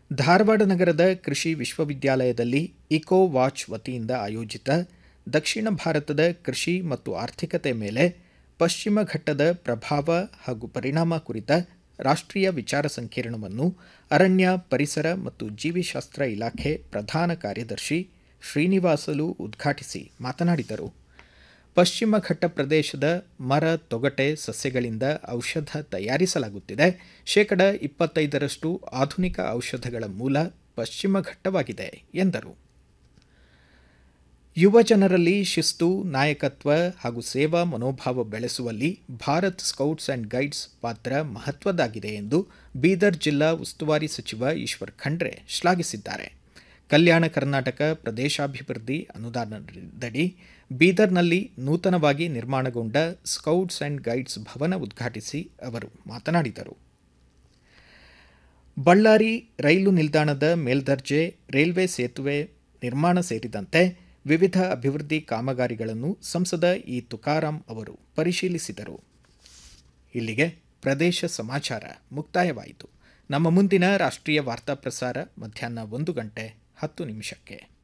ಧಾರವಾಡ ನಗರದ ಕೃಷಿ ವಿಶ್ವವಿದ್ಯಾಲಯದಲ್ಲಿ ಇಕೋ ವಾಚ್ ವತಿಯಿಂದ ಆಯೋಜಿತ ದಕ್ಷಿಣ ಭಾರತದ ಕೃಷಿ ಮತ್ತು ಆರ್ಥಿಕತೆ ಮೇಲೆ ಪಶ್ಚಿಮ ಘಟ್ಟದ ಪ್ರಭಾವ ಹಾಗೂ ಪರಿಣಾಮ ಕುರಿತ ರಾಷ್ಟ್ರೀಯ ವಿಚಾರ ಸಂಕಿರಣವನ್ನು ಅರಣ್ಯ ಪರಿಸರ ಮತ್ತು ಜೀವಿಶಾಸ್ತ್ರ ಇಲಾಖೆ ಪ್ರಧಾನ ಕಾರ್ಯದರ್ಶಿ ಶ್ರೀನಿವಾಸಲು ಉದ್ಘಾಟಿಸಿ ಮಾತನಾಡಿದರು ಪಶ್ಚಿಮ ಘಟ್ಟ ಪ್ರದೇಶದ ಮರ ತೊಗಟೆ ಸಸ್ಯಗಳಿಂದ ಔಷಧ ತಯಾರಿಸಲಾಗುತ್ತಿದೆ ಶೇಕಡ ಇಪ್ಪತ್ತೈದರಷ್ಟು ಆಧುನಿಕ ಔಷಧಗಳ ಮೂಲ ಪಶ್ಚಿಮ ಘಟ್ಟವಾಗಿದೆ ಎಂದರು ಯುವ ಜನರಲ್ಲಿ ಶಿಸ್ತು ನಾಯಕತ್ವ ಹಾಗೂ ಸೇವಾ ಮನೋಭಾವ ಬೆಳೆಸುವಲ್ಲಿ ಭಾರತ್ ಸ್ಕೌಟ್ಸ್ ಆ್ಯಂಡ್ ಗೈಡ್ಸ್ ಪಾತ್ರ ಮಹತ್ವದ್ದಾಗಿದೆ ಎಂದು ಬೀದರ್ ಜಿಲ್ಲಾ ಉಸ್ತುವಾರಿ ಸಚಿವ ಈಶ್ವರ್ ಖಂಡ್ರೆ ಶ್ಲಾಘಿಸಿದ್ದಾರೆ ಕಲ್ಯಾಣ ಕರ್ನಾಟಕ ಪ್ರದೇಶಾಭಿವೃದ್ಧಿ ಅನುದಾನದಡಿ ಬೀದರ್ನಲ್ಲಿ ನೂತನವಾಗಿ ನಿರ್ಮಾಣಗೊಂಡ ಸ್ಕೌಟ್ಸ್ ಆ್ಯಂಡ್ ಗೈಡ್ಸ್ ಭವನ ಉದ್ಘಾಟಿಸಿ ಅವರು ಮಾತನಾಡಿದರು ಬಳ್ಳಾರಿ ರೈಲು ನಿಲ್ದಾಣದ ಮೇಲ್ದರ್ಜೆ ರೈಲ್ವೆ ಸೇತುವೆ ನಿರ್ಮಾಣ ಸೇರಿದಂತೆ ವಿವಿಧ ಅಭಿವೃದ್ಧಿ ಕಾಮಗಾರಿಗಳನ್ನು ಸಂಸದ ಇ ತುಕಾರಾಂ ಅವರು ಪರಿಶೀಲಿಸಿದರು ಇಲ್ಲಿಗೆ ಪ್ರದೇಶ ಸಮಾಚಾರ ಮುಕ್ತಾಯವಾಯಿತು ನಮ್ಮ ಮುಂದಿನ ರಾಷ್ಟ್ರೀಯ ವಾರ್ತಾ ಪ್ರಸಾರ ಮಧ್ಯಾಹ್ನ ಒಂದು ಗಂಟೆ ಹತ್ತು ನಿಮಿಷಕ್ಕೆ